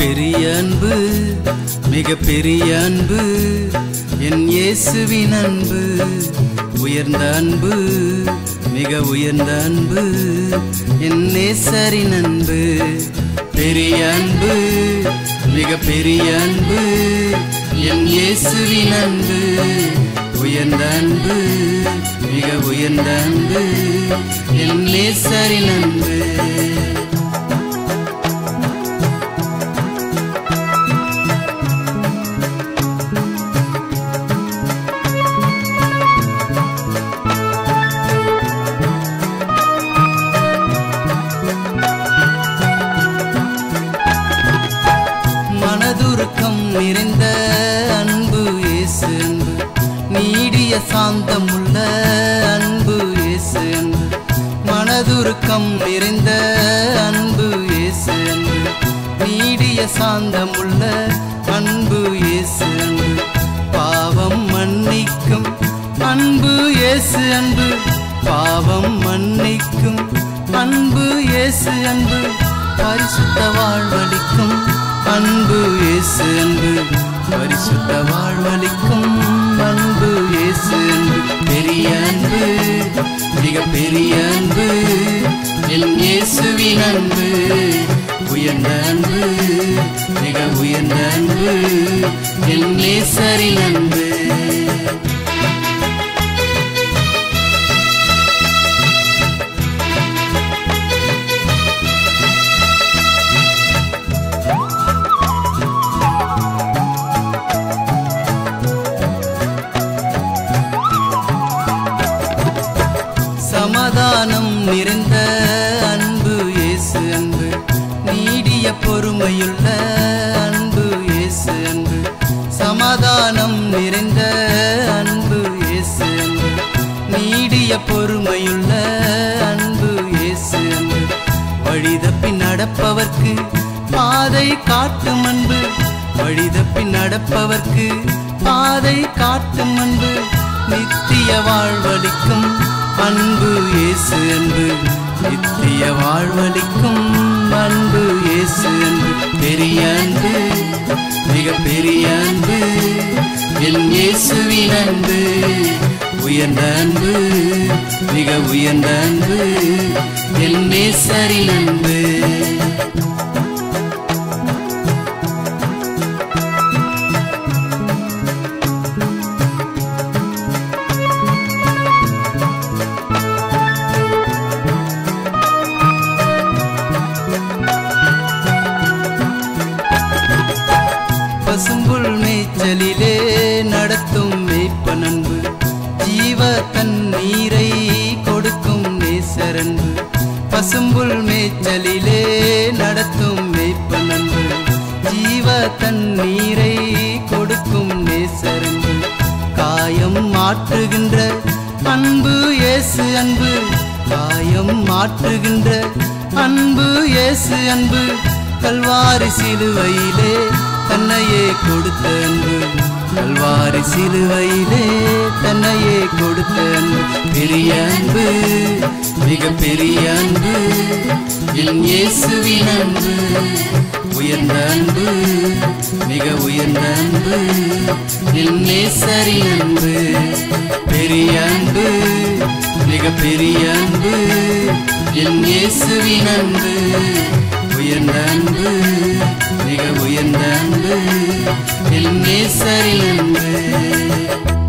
பெரிய அன்பு மிக பெரிய அன்பு என் இயேசுவின் அன்பு உயர்ந்த அன்பு மிக உயர்ந்த அன்பு என் நேசரின் அன்பு பெரிய அன்பு மிக பெரிய அன்பு என் இயேசுவின் அன்பு உயர்ந்த அன்பு மிக உயர்ந்த அன்பு என் நேசரின் அன்பு மனதுருக்கம் நிறைந்த அன்பு இயேசு அன்பு நீடிய சாந்தம் உள்ள அன்பு இயேசு அன்பு மனதுருக்கம் நிறைந்த அன்பு இயேசு அன்பு நீடிய சாந்தம் உள்ள அன்பு இயேசு அன்பு பாவம் மன்னிக்கும் அன்பு இயேசு அன்பு பாவம் மன்னிக்கும் அன்பு இயேசு அன்பு பரிசுத்த வாழ்வளிக்கும் அன்பு இயேசு அன்பு பரிசுத்த வாழ்வளிக்கும் அன்பு இயேசு அன்பு பெரிய அன்பு மிக பெரிய அன்பு என் இயேசுவின் அன்பு உயர்ந்த அன்பு மிக உயர்ந்த அன்பு என் நேசரின் அன்பு சமாதானம் நிறைந்த அன்பு இயேசு அன்பு நீடிய பொறுமையுள்ள அன்பு இயேசு அன்பு சமாதானம் நிறைந்த அன்பு இயேசு அன்பு நீடிய பொறுமையுள்ள அன்பு இயேசு அன்பு வழிதப்பி நடப்பவர்க்கு பாதை காட்டும் அன்பு வழிதப்பி நடப்பவர்க்கு பாதை காட்டும் அன்பு நித்திய வாழ்வளிக்கும் அன்பு இயேசு அன்பு நித்திய வாழ்வளிக்கும் அன்பு இயேசு அன்பு பெரிய அன்பு மிக பெரிய அன்பு என் இயேசுவின் அன்பு உயர்ந்த அன்பு மிக உயர்ந்த அன்பு என் நேசரின் அன்பு பசும்புல் மேய்ச்சலிலே நடத்தும் மேய்ப்பன் அன்பு ஜீவ தண்ணீரை கொடுக்கும் நேசரன்பு பசும்புல் மேய்ச்சலிலே நடத்தும் மேய்ப்பன் அன்பு ஜீவ தண்ணீரை கொடுக்கும் நேசரன்பு காயம் மாற்றுகின்ற அன்பு இயேசு அன்பு காயம் மாற்றுகின்ற அன்பு இயேசு அன்பு கல்வாரி சிலுவையிலே தன்னையே கொடுத்த அன்பு கல்வாரி சிலுவையிலே தன்னையே கொடுத்த அன்பு பெரிய அன்பு மிக பெரிய அன்பு என் இயேசுவின் அன்பு உயர்ந்த அன்பு மிக உயர்ந்த அன்பு என் நேசரின் அன்பு பெரிய அன்பு மிக பெரிய அன்பு என் இயேசுவின் அன்பு உயர்ந்த அன்பு மிக உயர்ந்த அன்பு என் நேசரின் அன்பு